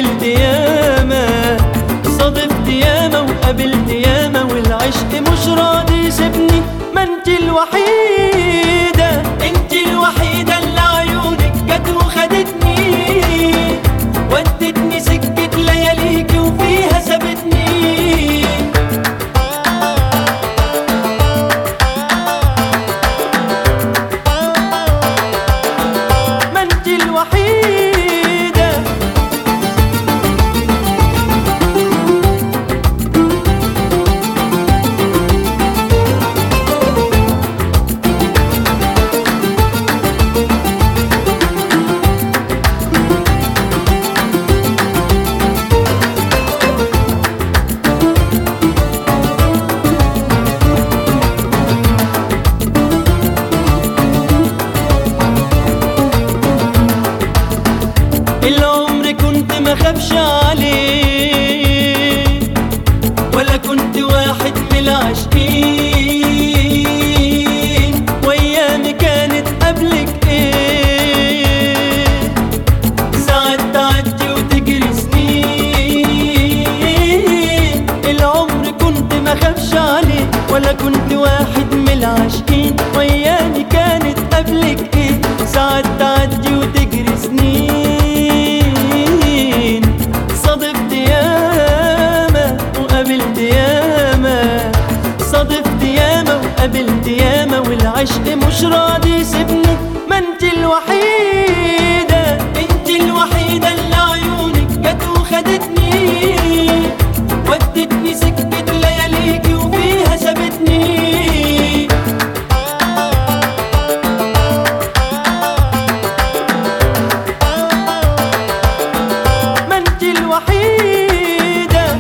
وقابلت ياما صادفت ياما وقابلت ياما والعشق مش راضي يسيبني ما انت الوحيدة انت الوحيدة اللي عيونك جت وخدتني ودتني سكة لياليكي وفيها سابتني ما انت الوحيدة العمر كنت ما خافش عليه ولا كنت واحد من العاشقين وايامي كانت قبلك ايه ساعات تعدي وتجري سنين العمر كنت ما خافش عليه ولا كنت واحد من العاشقين وايامي كانت قبلك ايه ساعات تعدي وتجري سنين صادفت ياما وقابلت ياما صادفت ياما وقابلت ياما والعشق مش راضي يسيبني ما انت الوحيدة انت الوحيدة اللي عيونك جت وخدتني ودتني سكة لياليكي وفيها سابتني ما انت الوحيدة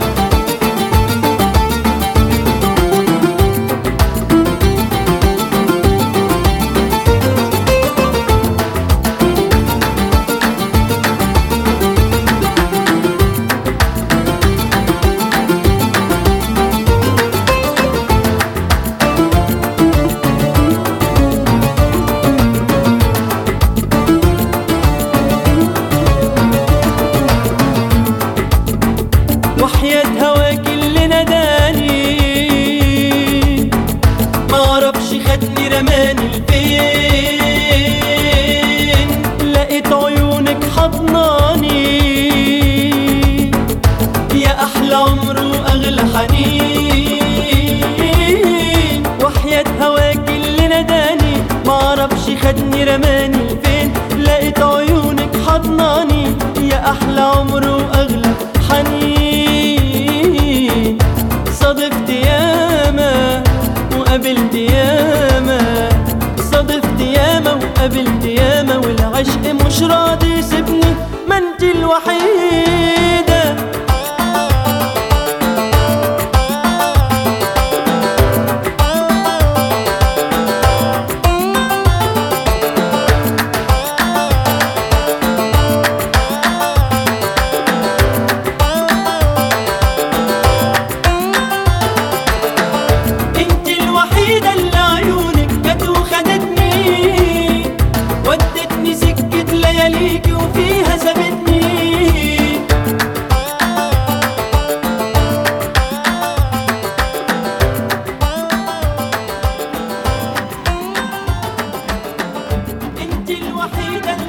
وحياة هواك اللي ناداني معرفش خدني رماني لفين لقيت عيونك حضناني يا احلى عمر واغلى حنين وحياة هواك اللي ناداني معرفش خدني رماني لفين لقيت عيونك حضناني يا احلى عمر واغلى حنين صادفت ياما وقابلت ياما صادفت ياما وقابلت ياما والعشق مش راضي يسيبني ما انت الوحيدة انت الوحيدة اللي عيونك جت وخدتني ودتني سكة لياليكي وفيها سابتني انت الوحيدة